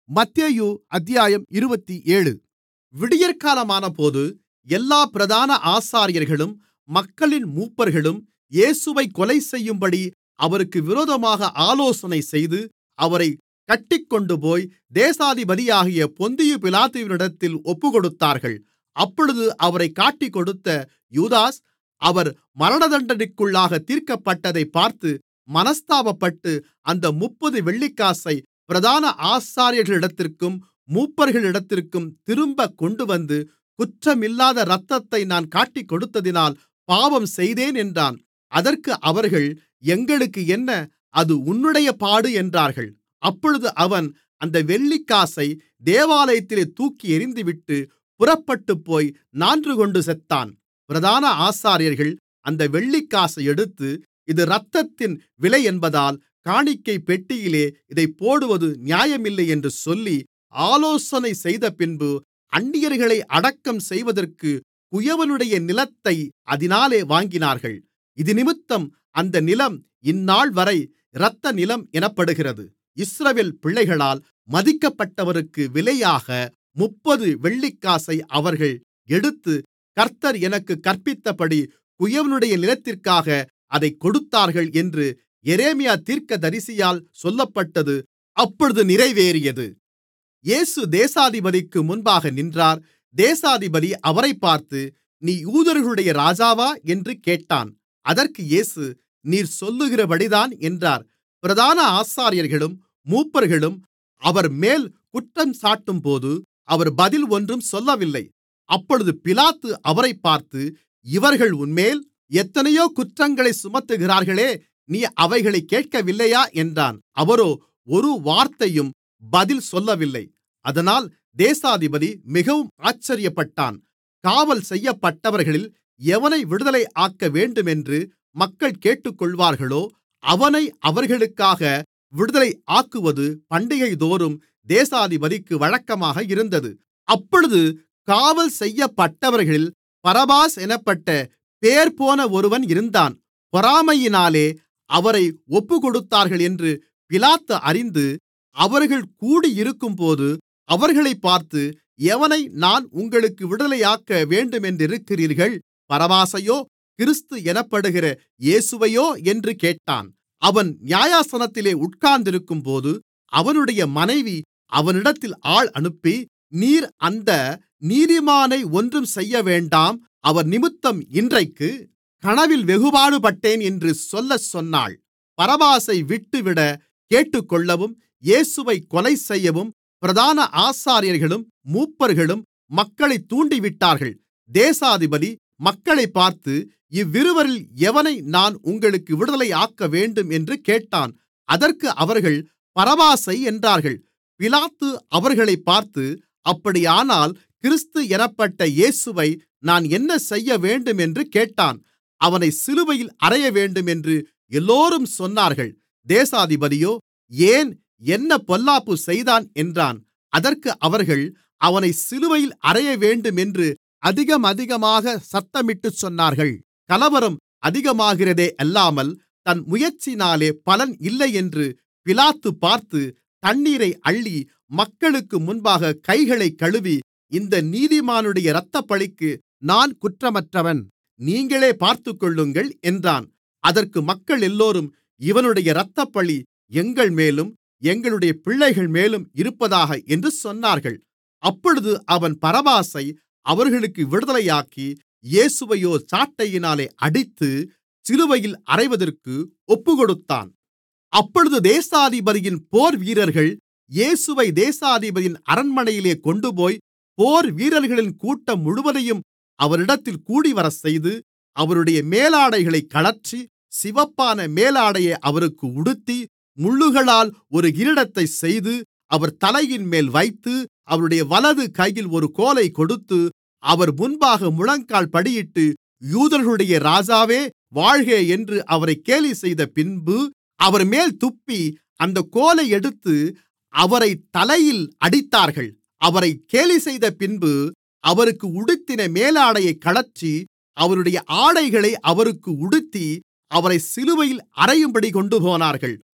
மத்தேயு அத்தியாயம் இருபத்தேழு விடியற்காலமானபோது எல்லா பிரதான ஆசாரியர்களும் மக்களின் மூப்பர்களும் இயேசுவைக் கொலைசெய்யும்படி அவருக்கு விரோதமாக ஆலோசனைசெய்து அவரைக் கட்டிக்கொண்டுபோய் தேசாதிபதியாகிய பொந்தியு பிலாத்துவினிடத்தில் ஒப்புக்கொடுத்தார்கள் அப்பொழுது அவரைக் காட்டிக்கொடுத்த யூதாஸ் அவர் மரணதண்டனைக்குள்ளாகத் தீர்க்கப்பட்டதைப் பார்த்து மனஸ்தாபப்பட்டு அந்த முப்பது வெள்ளிக்காசைப் பிரதான ஆசாரியர்களிடத்திற்கும் மூப்பர்களிடத்திற்கும் திரும்பக் கொண்டுவந்து குற்றமில்லாத இரத்தத்தை நான் காட்டிக்கொடுத்ததினால் பாவம் செய்தேன் என்றான் அதற்கு அவர்கள் எங்களுக்கு என்ன அது உன்னுடைய பாடு என்றார்கள் அப்பொழுது அவன் அந்த வெள்ளிக்காசை தேவாலயத்திலே தூக்கி எறிந்துவிட்டு புறப்பட்டுப்போய் நான்றுகொண்டு செத்தான் பிரதான ஆசாரியர்கள் அந்த வெள்ளிக்காசை எடுத்து இது இரத்தத்தின் விலை என்பதால் காணிக்கைப் பெட்டியிலே இதைப் போடுவது நியாயமில்லை என்று சொல்லி ஆலோசனை செய்தபின்பு அந்நியர்களை அடக்கம் செய்வதற்குக் குயவனுடைய நிலத்தை அதினாலே வாங்கினார்கள் இதினிமித்தம் அந்த நிலம் இந்நாள்வரை இரத்த நிலம் எனப்படுகிறது இஸ்ரவேல் பிள்ளைகளால் மதிக்கப்பட்டவருக்கு விலையாக முப்பது வெள்ளிக்காசை அவர்கள் எடுத்து கர்த்தர் எனக்குக் கற்பித்தபடி குயவனுடைய நிலத்திற்காக அதைக் கொடுத்தார்கள் என்று எரேமியா தீர்க்கதரிசியால் சொல்லப்பட்டது அப்பொழுது நிறைவேறியது இயேசு தேசாதிபதிக்கு முன்பாக நின்றார் தேசாதிபதி அவரைப் பார்த்து நீ யூதர்களுடைய ராஜாவா என்று கேட்டான் அதற்கு இயேசு நீர் சொல்லுகிறபடிதான் என்றார் பிரதான ஆசாரியர்களும் மூப்பர்களும் அவர்மேல் குற்றஞ்சாட்டும்போது அவர் பதில் ஒன்றும் சொல்லவில்லை அப்பொழுது பிலாத்து அவரைப் பார்த்து இவர்கள் உன்மேல் எத்தனையோ குற்றங்களைச் சுமத்துகிறார்களே நீ அவைகளைக் கேட்கவில்லையா என்றான் அவரோ ஒரு வார்த்தையும் பதில் சொல்லவில்லை அதனால் தேசாதிபதி மிகவும் ஆச்சரியப்பட்டான் காவல் செய்யப்பட்டவர்களில் எவனை விடுதலை ஆக்க வேண்டுமென்று மக்கள் கேட்டுக்கொள்வார்களோ அவனை அவர்களுக்காக விடுதலை ஆக்குவது பண்டிகைதோறும் தேசாதிபதிக்கு வழக்கமாக இருந்தது அப்பொழுது காவல் செய்யப்பட்டவர்களில் பரபாஸ் எனப்பட்ட பேர்போன ஒருவன் இருந்தான் பொறாமையினாலே அவரை ஒப்புக்கொடுத்தார்கள் என்று பிலாத்து அறிந்து அவர்கள் கூடியிருக்கும்போது அவர்களைப் பார்த்து எவனை நான் உங்களுக்கு விடுதலையாக்க வேண்டுமென்றிருக்கிறீர்கள் பரபாசையோ கிறிஸ்து எனப்படுகிற இயேசுவையோ என்று கேட்டான் அவன் நியாயாசனத்திலே உட்கார்ந்திருக்கும்போது அவனுடைய மனைவி அவனிடத்தில் ஆள் அனுப்பி நீர் அந்த நீதிமானை ஒன்றும் செய்யவேண்டாம் அவர் நிமித்தம் இன்றைக்கு கனவில் வெகுபாடுபட்டேன் என்று சொல்லச் சொன்னாள் பரபாசை விட்டுவிட கேட்டுக்கொள்ளவும் இயேசுவைக் கொலைசெய்யவும் பிரதான ஆசாரியர்களும் மூப்பர்களும் மக்களைத் தூண்டிவிட்டார்கள் தேசாதிபதி மக்களைப் பார்த்து இவ்விருவரில் எவனை நான் உங்களுக்கு விடுதலையாக்க வேண்டும் என்று கேட்டான் அதற்கு அவர்கள் பரபாசை என்றார்கள் பிலாத்து அவர்களைப் பார்த்து அப்படியானால் கிறிஸ்து எனப்பட்ட இயேசுவை நான் என்ன செய்ய வேண்டும் என்று கேட்டான் அவனை சிலுவையில் அறையவேண்டும் என்று எல்லோரும் சொன்னார்கள் தேசாதிபதியோ ஏன் என்ன பொல்லாப்பு செய்தான் என்றான் அதற்கு அவர்கள் அவனை சிலுவையில் அறையவேண்டும் என்று அதிகம் அதிகமாக சத்தமிட்டுச் சொன்னார்கள் கலவரம் அதிகமாகிறதே அல்லாமல் தன் முயற்சியினாலே பலன் இல்லை என்று பிலாத்து பார்த்து தண்ணீரை அள்ளி மக்களுக்கு முன்பாக கைகளைக் கழுவி இந்த நீதிமானுடைய இரத்தப்பழிக்கு நான் குற்றமற்றவன் நீங்களே பார்த்துக்கொள்ளுங்கள் என்றான் அதற்கு மக்கள் எல்லோரும் இவனுடைய இரத்தப்பழி எங்கள்மேலும் எங்களுடைய பிள்ளைகள்மேலும் இருப்பதாக என்று சொன்னார்கள் அப்பொழுது அவன் பரபாசை அவர்களுக்கு விடுதலையாக்கி இயேசுவையோ சாட்டையினாலே அடித்து சிலுவையில் அறைவதற்கு ஒப்புக்கொடுத்தான் அப்பொழுது தேசாதிபதியின் போர்வீரர்கள் இயேசுவை தேசாதிபதியின் அரண்மனையிலே கொண்டுபோய் போர்வீரர்களின் கூட்டம் முழுவதையும் அவரிடத்தில் கூடிவரச்செய்து அவருடைய மேலாடைகளைக் கழற்றி சிவப்பான மேலாடையை அவருக்கு உடுத்தி முள்ளுகளால் ஒரு கிரீடத்தைச் செய்து அவர் தலையின்மேல் வைத்து அவருடைய வலது கையில் ஒரு கோலைக் கொடுத்து அவர் முன்பாக முழங்கால்படியிட்டு யூதர்களுடைய ராஜாவே வாழ்க என்று அவரைக் கேலிசெய்த பின்பு அவர்மேல் துப்பி அந்தக் கோலை எடுத்து அவரைத் தலையில் அடித்தார்கள் அவரைக் கேலிசெய்த பின்பு அவருக்கு உடுத்தின மேலாடையைக் கழற்றி அவருடைய ஆடைகளை அவருக்கு உடுத்தி அவரை சிலுவையில் அறையும்படி கொண்டுபோனார்கள்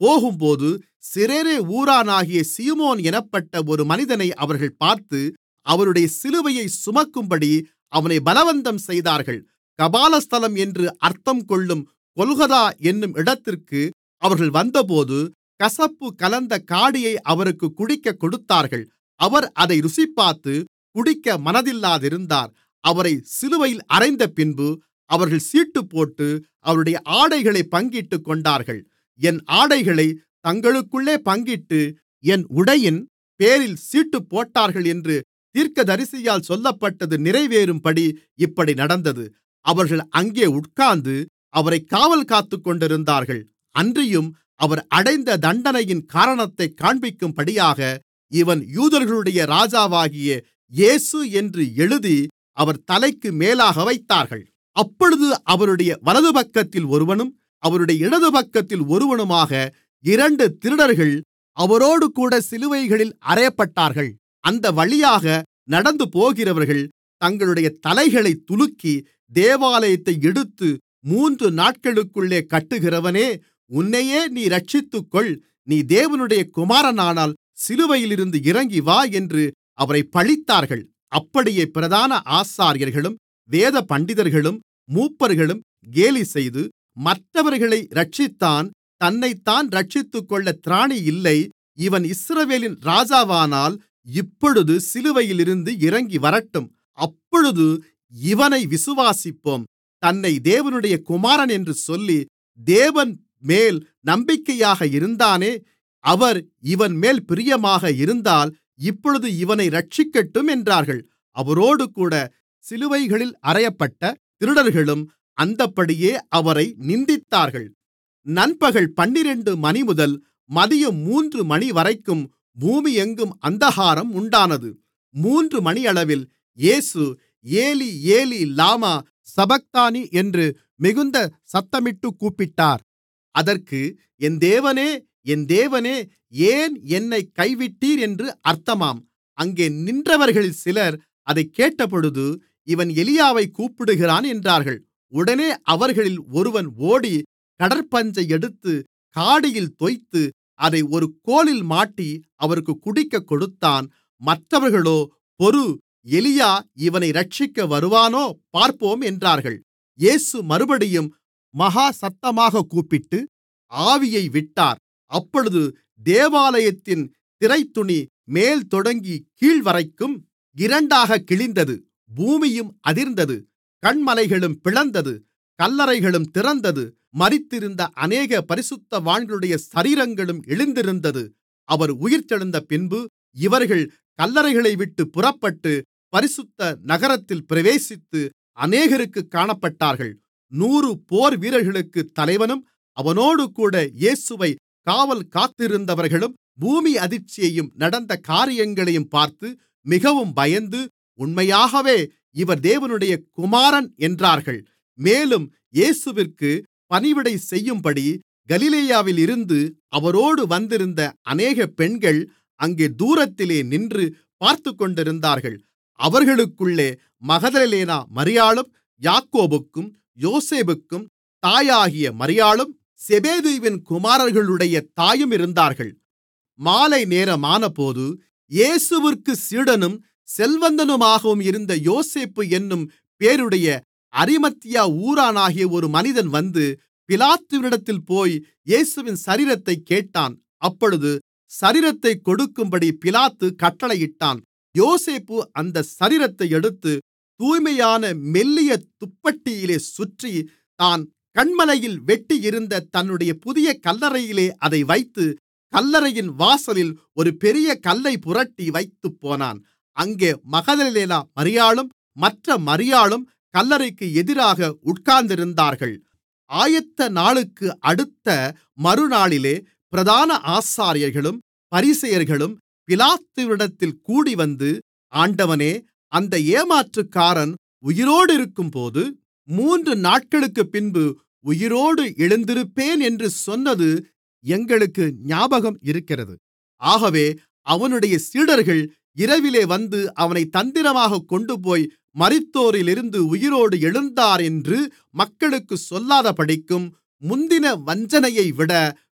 போகும்போது சிரேனே ஊரானாகிய சீமோன் எனப்பட்ட ஒரு மனிதனை அவர்கள் பார்த்து அவருடைய சிலுவையை சுமக்கும்படி அவனை பலவந்தம் செய்தார்கள் கபாலஸ்தலம் என்று அர்த்தம் கொள்ளும் கொல்கொதா என்னும் இடத்திற்கு அவர்கள் வந்தபோது கசப்பு கலந்த காடியை அவருக்கு குடிக்கக் கொடுத்தார்கள் அவர் அதை ருசிபார்த்து குடிக்க மனதில்லாதிருந்தார் அவரை சிலுவையில் அறைந்தபின்பு அவர்கள் சீட்டுப்போட்டு அவருடைய ஆடைகளைப் பங்கிட்டுக் கொண்டார்கள் என் ஆடைகளை தங்களுக்குள்ளே பங்கிட்டு என் உடையின் பேரில் சீட்டுப்போட்டார்கள் என்று தீர்க்கதரிசியால் சொல்லப்பட்டது நிறைவேறும்படி இப்படி நடந்தது அவர்கள் அங்கே உட்கார்ந்து அவரைக் காவல் காத்துக்கொண்டிருந்தார்கள் அன்றியும் அவர் அடைந்த தண்டனையின் காரணத்தைக் காண்பிக்கும்படியாக இவன் யூதர்களுடைய ராஜாவாகிய இயேசு என்று எழுதி அவர் தலைக்கு மேலாக வைத்தார்கள் அப்பொழுது அவருடைய வலதுபக்கத்தில் ஒருவனும் அவருடைய இடதுபக்கத்தில் ஒருவனுமாக இரண்டு திருடர்கள் அவரோடுகூட சிலுவைகளில் அறையப்பட்டார்கள் அந்த வழியாக நடந்து போகிறவர்கள் தங்களுடைய தலைகளைத் துலுக்கி தேவாலயத்தை இடித்து மூன்று நாட்களுக்குள்ளே கட்டுகிறவனே உன்னையே நீ இரட்சித்துக்கொள் நீ தேவனுடைய குமாரனானால் சிலுவையிலிருந்து இறங்கி வா என்று அவரைப் பழித்தார்கள் அப்படியே பிரதான ஆசாரியர்களும் வேத பண்டிதர்களும் மூப்பர்களும் கேலிசெய்து மற்றவர்களை இரட்சித்தான் தன்னைத்தான் இரட்சித்துக்கொள்ள திராணி இல்லை இவன் இஸ்ரவேலின் ராஜாவானால் இப்பொழுது சிலுவையிலிருந்து இறங்கி வரட்டும் அப்பொழுது இவனை விசுவாசிப்போம் தன்னை தேவனுடைய குமாரன் என்று சொல்லி தேவன் மேல் நம்பிக்கையாக இருந்தானே அவர் இவன்மேல் பிரியமாக இருந்தால் இப்பொழுது இவனை இரட்சிக்கட்டும் என்றார்கள் அவரோடுகூட சிலுவைகளில் அறையப்பட்ட திருடர்களும் அந்தப்படியே அவரை நிந்தித்தார்கள் நண்பகல் பன்னிரண்டு மணிமுதல் மதியம் மூன்று மணிவரைக்கும் பூமியெங்கும் அந்தகாரம் உண்டானது மூன்று மணியளவில் இயேசு ஏலி ஏலி லாமா சபக்தானி என்று மிகுந்த சத்தமிட்டுக் கூப்பிட்டார் அதற்கு என் தேவனே என் தேவனே ஏன் என்னைக் கைவிட்டீர் என்று அர்த்தமாம் அங்கே நின்றவர்களில் சிலர் அதைக் கேட்டபொழுது இவன் எலியாவைக் கூப்பிடுகிறான் என்றார்கள் உடனே அவர்களில் ஒருவன் ஓடி கடற்பஞ்சை எடுத்து காடியில் தோய்த்து அதை ஒரு கோலில் மாட்டி அவருக்குக் குடிக்கக் கொடுத்தான் மற்றவர்களோ பொறு எலியா இவனை இரட்சிக்க வருவானோ பார்ப்போம் என்றார்கள் இயேசு மறுபடியும் மகா சத்தமாகக் கூப்பிட்டு ஆவியை விட்டார் அப்பொழுது தேவாலயத்தின் திரைத்துணி மேல் தொடங்கி கீழ்வரைக்கும் இரண்டாகக் கிழிந்தது பூமியும் அதிர்ந்தது கன்மலைகளும் பிளந்தது கல்லறைகளும் திறந்தது மரித்திருந்த அநேக பரிசுத்தவான்களுடைய சரீரங்களும் எழுந்திருந்தது அவர் உயிர்த்தெழுந்த பின்பு இவர்கள் கல்லறைகளைவிட்டுப் புறப்பட்டு பரிசுத்த நகரத்தில் பிரவேசித்து அநேகருக்குக் காணப்பட்டார்கள் நூறு போர்வீரர்களுக்குத் தலைவனும் அவனோடுகூட இயேசுவை காவல் காத்திருந்தவர்களும் பூமி அதிர்ச்சியையும் நடந்த காரியங்களையும் பார்த்து மிகவும் பயந்து உண்மையாகவே இவர் தேவனுடைய குமாரன் என்றார்கள் மேலும் இயேசுவிற்கு பணிவிடை செய்யும்படி கலிலேயாவிலிருந்து அவரோடு வந்திருந்த அநேக பெண்கள் அங்கே தூரத்திலே நின்று பார்த்துக்கொண்டிருந்தார்கள் அவர்களுக்குள்ளே மகதலேனா மரியாளும் யாக்கோபுக்கும் யோசேப்புக்கும் தாயாகிய மரியாளும் செபெதேயுவின் குமாரர்களுடைய தாயும் இருந்தார்கள் மாலை நேரமானபோது இயேசுவிற்குச் சீடனும் செல்வந்தனுமாகவும் இருந்த யோசேப்பு என்னும் பேருடைய அரிமத்தியா ஊரானாகிய ஒரு மனிதன் வந்து பிலாத்துவினிடத்தில் போய் இயேசுவின் சரீரத்தைக் கேட்டான் அப்பொழுது சரீரத்தைக் கொடுக்கும்படி பிலாத்து கட்டளையிட்டான் யோசேப்பு அந்த சரீரத்தை எடுத்து தூய்மையான மெல்லிய துப்பட்டியிலே சுற்றி தான் கன்மலையில் வெட்டியிருந்த தன்னுடைய புதிய கல்லறையிலே அதை வைத்து கல்லறையின் வாசலில் ஒரு பெரிய கல்லை புரட்டி வைத்துப்போனான் அங்கே மகதலேனா மரியாளும் மற்ற மரியாளும் கல்லறைக்கு எதிராக உட்கார்ந்திருந்தார்கள் ஆயத்த நாளுக்கு அடுத்த மறுநாளிலே பிரதான ஆசாரியர்களும் பரிசேயர்களும் பிலாத்துவினிடத்தில் கூடிவந்து ஆண்டவனே அந்த ஏமாற்றுக்காரன் உயிரோடிருக்கும்போது மூன்று நாட்களுக்குப்பின்பு உயிரோடு எழுந்திருப்பேன் என்று சொன்னது எங்களுக்கு ஞாபகம் இருக்கிறது ஆகவே அவனுடைய சீடர்கள் இரவிலே வந்து அவனைத் தந்திரமாகக் கொண்டுபோய் மரித்தோரிலிருந்து உயிரோடு எழுந்தார் என்று மக்களுக்குச் சொல்லாதபடிக்கும் முந்தின வஞ்சனையைவிட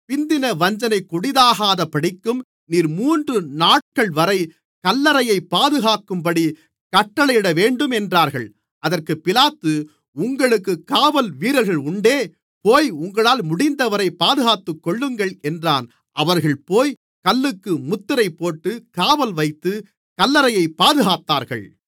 பிந்தின வஞ்சனை கொடிதாகாதபடிக்கும் நீர் மூன்று நாட்கள்வரை கல்லறையைப் பாதுகாக்கும்படி கட்டளையிடவேண்டும் என்றார்கள் அதற்குப் பிலாத்து உங்களுக்குக் காவல் வீரர்கள் உண்டே போய் உங்களால் முடிந்தவரை பாதுகாத்துக்கொள்ளுங்கள் என்றான் அவர்கள் போய் கல்லுக்கு முத்திரை போட்டு காவல் வைத்து கல்லறையைப் பாதுகாத்தார்கள்